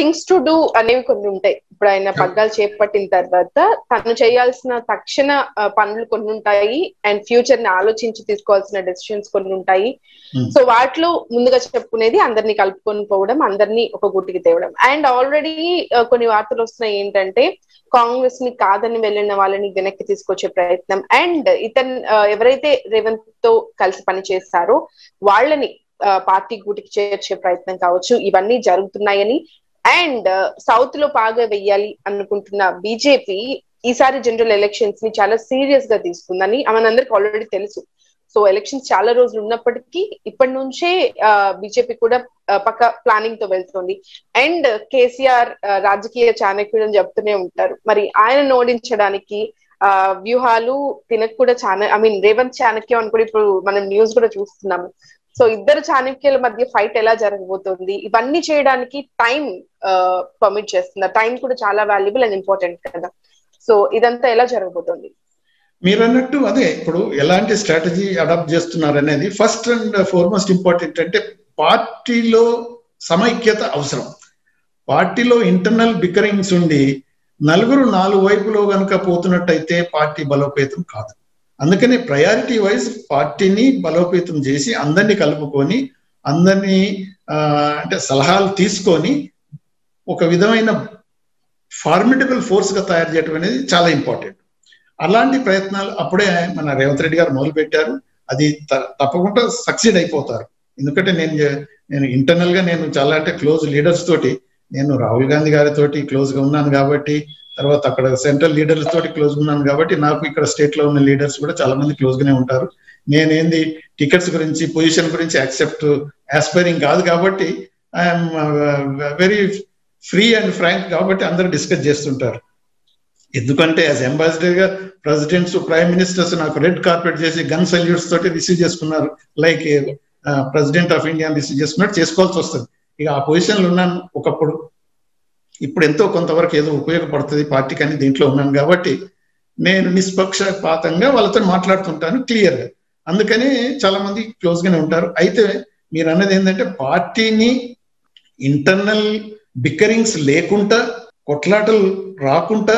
Things to do అనేవి కొన్ని ఉంటాయి ఇప్పుడు ఆయన పగ్గాలు చేపట్టిన తర్వాత తను చేయాల్సిన తక్షణ ఆ, పనులు కొన్ని ఉంటాయి అండ్ ఫ్యూచర్ ని ఆలోచించి తీసుకోవాల్సిన డెసిషన్స్ కొన్ని ఉంటాయి Hmm. సో వాటిలో ముందుగా చెప్పుకునేది అందరినీ కలుపుకొని పోవడం అందరినీ ఒక గుట్టికి తేవడం అండ్ ఆల్రెడీ కొన్ని వార్తలు వస్తున్నాయి ఏంటంటే కాంగ్రెస్ ని కాదని వెళ్ళిన వాళ్ళని వెనక్కి తీసుకొచ్చే ప్రయత్నం అండ్ ఇతను ఆ, ఎవరైతే రేవంత్ తో కలిసి పని చేస్తారో వాళ్ళని ఆ, పార్టీ గూటికి చేర్చే ప్రయత్నం కావచ్చు ఇవన్నీ జరుగుతున్నాయని అండ్ సౌత్ లో బాగా వెయ్యాలి అనుకుంటున్న బీజేపీ ఈసారి జనరల్ ఎలక్షన్స్ ని చాలా సీరియస్ గా తీసుకుందని మనందరికి ఆల్రెడీ తెలుసు సో ఎలక్షన్స్ చాలా రోజులు ఉన్నప్పటికీ ఇప్పటి నుంచే బీజేపీ కూడా ఆ, పక్క ప్లానింగ్ తో వెళ్తుంది అండ్ కేసీఆర్ ఆ, రాజకీయ చాణక్యుడు అని చెప్తూనే ఉంటారు మరి ఆయనను ఓడించడానికి ఆ వ్యూహాలు తినకు కూడా చాలా ఐ మీన్ రేవంత్ చాణక్యం అని కూడా ఇప్పుడు మనం న్యూస్ కూడా చూస్తున్నాము సో ఇద్దరు చాణక్యుల మధ్య ఫైట్ ఎలా జరగబోతుంది ఇవన్నీ చేయడానికి టైం పర్మిట్ చేస్తుంది టైం కూడా చాలా వాల్యుబుల్ అండ్ ఇంపార్టెంట్ కదా సో ఇదంతా ఎలా జరగబోతుంది మీరు అన్నట్టు అదే ఇప్పుడు ఎలాంటి స్ట్రాటజీ అడాప్ట్ చేస్తున్నారు అనేది ఫస్ట్ అండ్ ఫార్మోస్ట్ ఇంపార్టెంట్ అంటే పార్టీలో సమైక్యత అవసరం పార్టీలో ఇంటర్నల్ బికరింగ్స్ ఉండి నలుగురు నాలుగు వైపులో కనుక పోతున్నట్టయితే పార్టీ బలోపేతం కాదు అందుకనే ప్రయారిటీ వైజ్ పార్టీని బలోపేతం చేసి అందరినీ కలుపుకొని అందరినీ ఆ, అంటే సలహాలు తీసుకొని ఒక విధమైన ఫార్మిడబుల్ ఫోర్స్ గా తయారు చేయడం అనేది చాలా ఇంపార్టెంట్ అలాంటి ప్రయత్నాలు అప్పుడే మన రేవంత్ రెడ్డి గారు మొదలు పెట్టారు అది త- తప్పకుండా సక్సీడ్ అయిపోతారు ఎందుకంటే నేను చే- నేను ఇంటర్నల్ గా నేను చాలా అంటే క్లోజ్ లీడర్స్ తోటి నేను రాహుల్ గాంధీ గారితోటి క్లోజ్ గా ఉన్నాను కాబట్టి తర్వాత అక్కడ సెంట్రల్ లీడర్స్ తోటి క్లోజ్ ఉన్నాను కాబట్టి నాకు ఇక్కడ స్టేట్ లో ఉన్న లీడర్స్ కూడా చాలా మంది క్లోజ్ గానే ఉంటారు నేనేంది టికెట్స్ గురించి పొజిషన్ గురించి యాక్సెప్ట్ ఆస్పైరింగ్ కాదు కాబట్టి I'm very free and frank కాబట్టి అందరూ డిస్కస్ చేస్తుంటారు ఎందుకంటే యాజ్ అంబాసిడర్ గా ప్రెసిడెంట్స్ ప్రైమ్ మినిస్టర్స్ నాకు రెడ్ కార్పెట్ చేసి గన్ సల్యూట్స్ తోటి రిసీవ్ చేసుకున్నారు like president of India receive చేసుకున్నట్టు చేసుకోవాల్సి వస్తుంది ఇక ఆ పొజిషన్లో ఉన్నాను ఒకప్పుడు ఇప్పుడు ఎంతో కొంతవరకు ఏదో ఉపయోగపడుతుంది పార్టీకి అని దీంట్లో ఉన్నాను కాబట్టి నేను నిష్పక్షపాతంగా వాళ్ళతో మాట్లాడుతుంటాను క్లియర్ గా అందుకని చాలా మంది క్లోజ్ గానే ఉంటారు అయితే మీరు అన్నది ఏంటంటే పార్టీని ఇంటర్నల్ బిక్కరింగ్స్ లేకుండా కొట్లాటలు రాకుండా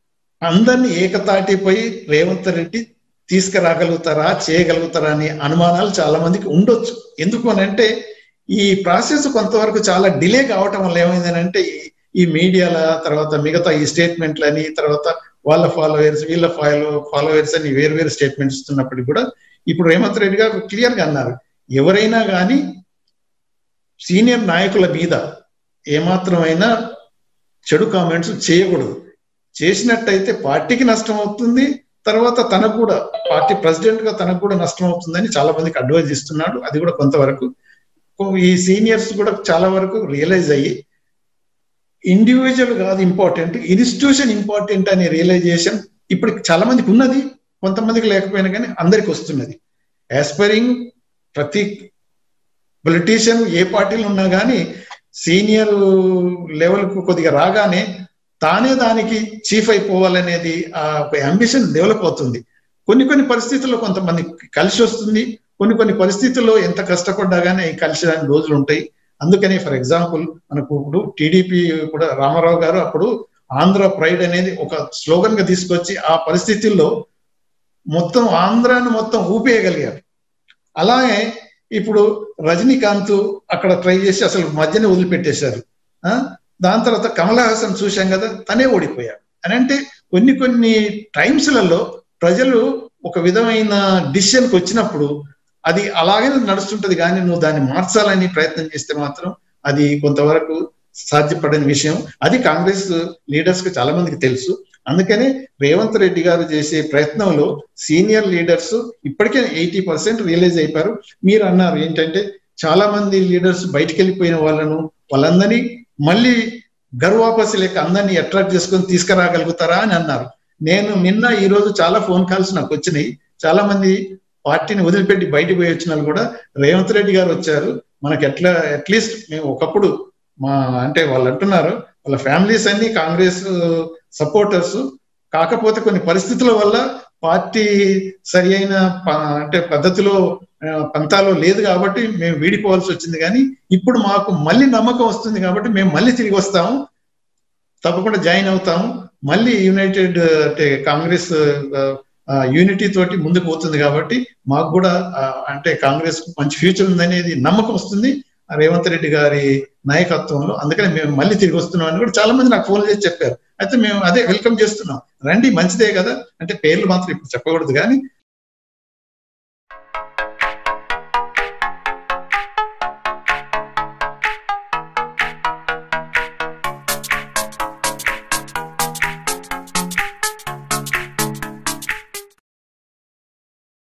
అందరినీ ఏకతాటిపై రేవంత్ రెడ్డి తీసుకురాగలుగుతారా చేయగలుగుతారా అనే అనుమానాలు చాలా మందికి ఉండొచ్చు ఎందుకు అని అంటే ఈ ప్రాసెస్ కొంతవరకు చాలా డిలే కావటం వల్ల ఏమైందనంటే ఈ- ఈ మీడియాల తర్వాత మిగతా ఈ స్టేట్మెంట్లని తర్వాత వాళ్ళ ఫాలోవర్స్ వీళ్ళ ఫాలో ఫాలోవర్స్ అని వేరు వేరు స్టేట్మెంట్స్ ఇస్తున్నప్పటికీ కూడా ఇప్పుడు రేవంత్ రెడ్డి గారు క్లియర్ గా అన్నారు ఎవరైనా కానీ సీనియర్ నాయకుల మీద ఏమాత్రమైనా చెడు కామెంట్స్ చేయకూడదు చేసినట్టయితే పార్టీకి నష్టం అవుతుంది తర్వాత తనకు కూడా పార్టీ ప్రెసిడెంట్ గా తనకు కూడా నష్టం అవుతుందని చాలా మందికి అడ్వైజ్ ఇస్తున్నాడు అది కూడా కొంతవరకు ఈ సీనియర్స్ కూడా చాలా వరకు రియలైజ్ అయ్యి ఇండివిజువల్ కాదు ఇంపార్టెంట్ ఇన్స్టిట్యూషన్ ఇంపార్టెంట్ అనే రియలైజేషన్ ఇప్పుడు చాలా మందికి ఉన్నది కొంతమందికి లేకపోయినా కానీ అందరికి వస్తున్నది యాస్పైరింగ్ ప్రతి పొలిటీషియన్ ఏ పార్టీలో ఉన్నా కానీ సీనియర్ లెవెల్ కు కొద్దిగా రాగానే తానే దానికి చీఫ్ అయిపోవాలనేది ఆ ఒక అంబిషన్ డెవలప్ అవుతుంది కొన్ని కొన్ని పరిస్థితుల్లో కొంతమంది కలిసి వస్తుంది కొన్ని కొన్ని పరిస్థితుల్లో ఎంత కష్టపడ్డా కానీ అవి కలిసి రాని రోజులు ఉంటాయి అందుకని ఫర్ ఎగ్జాంపుల్ మనకు ఇప్పుడు టీడీపీ కూడా రామారావు గారు అప్పుడు ఆంధ్ర ప్రైడ్ అనేది ఒక స్లోగన్ గా తీసుకొచ్చి ఆ పరిస్థితుల్లో మొత్తం ఆంధ్రాను మొత్తం ఊపేయగలిగారు అలాగే ఇప్పుడు రజనీకాంత్ అక్కడ ట్రై చేసి అసలు మధ్యనే వదిలిపెట్టేశారు ఆ దాని తర్వాత కమల్ హాసన్ చూశాం కదా తనే ఓడిపోయాడు అని అంటే కొన్ని కొన్ని టైమ్స్లలో ప్రజలు ఒక విధమైన డిసిషన్కి వచ్చినప్పుడు అది అలాగే నడుస్తుంటది కానీ నువ్వు దాన్ని మార్చాలని ప్రయత్నం చేస్తే మాత్రం అది కొంతవరకు సాధ్యపడని విషయం అది కాంగ్రెస్ లీడర్స్ కి చాలా మందికి తెలుసు అందుకనే రేవంత్ రెడ్డి గారు చేసే ప్రయత్నంలో సీనియర్ లీడర్స్ ఇప్పటికే ఎయిటీ పర్సెంట్ రియలైజ్ అయిపోయారు మీరు అన్నారు ఏంటంటే చాలా మంది లీడర్స్ బయటికి వెళ్ళిపోయిన వాళ్ళను వాళ్ళందరినీ మళ్ళీ గర్వాపసి లేక అందరినీ అట్రాక్ట్ చేసుకొని తీసుకురాగలుగుతారా అని అన్నారు నేను నిన్న ఈ రోజు చాలా ఫోన్ కాల్స్ నాకు వచ్చినాయి చాలా మంది పార్టీని వదిలిపెట్టి బయటికి పోయి వచ్చిన వాళ్ళు కూడా రేవంత్ రెడ్డి గారు వచ్చారు మనకి ఎట్లా అట్లీస్ట్ మేము ఒకప్పుడు మా అంటే వాళ్ళు అంటున్నారు వాళ్ళ ఫ్యామిలీస్ అన్ని కాంగ్రెస్ సపోర్టర్స్ కాకపోతే కొన్ని పరిస్థితుల వల్ల పార్టీ సరి అయిన అంటే పద్ధతిలో పంతాలో లేదు కాబట్టి మేము వీడిపోవాల్సి వచ్చింది కానీ ఇప్పుడు మాకు మళ్ళీ నమ్మకం వస్తుంది కాబట్టి మేము మళ్ళీ తిరిగి వస్తాము తప్పకుండా జాయిన్ అవుతాము మళ్ళీ యునైటెడ్ అంటే కాంగ్రెస్ యూనిటీ తోటి ముందుకు పోతుంది కాబట్టి మాకు కూడా అంటే కాంగ్రెస్ మంచి ఫ్యూచర్ ఉందనేది నమ్మకం వస్తుంది రేవంత్ రెడ్డి గారి నాయకత్వంలో అందుకని మేము మళ్ళీ తిరిగి వస్తున్నాం అని కూడా చాలా మంది నాకు ఫోన్ చేసి చెప్పారు అయితే మేము అదే వెల్కమ్ చేస్తున్నాం రండి మంచిదే కదా అంటే పేర్లు మాత్రం ఇప్పుడు చెప్పకూడదు కానీ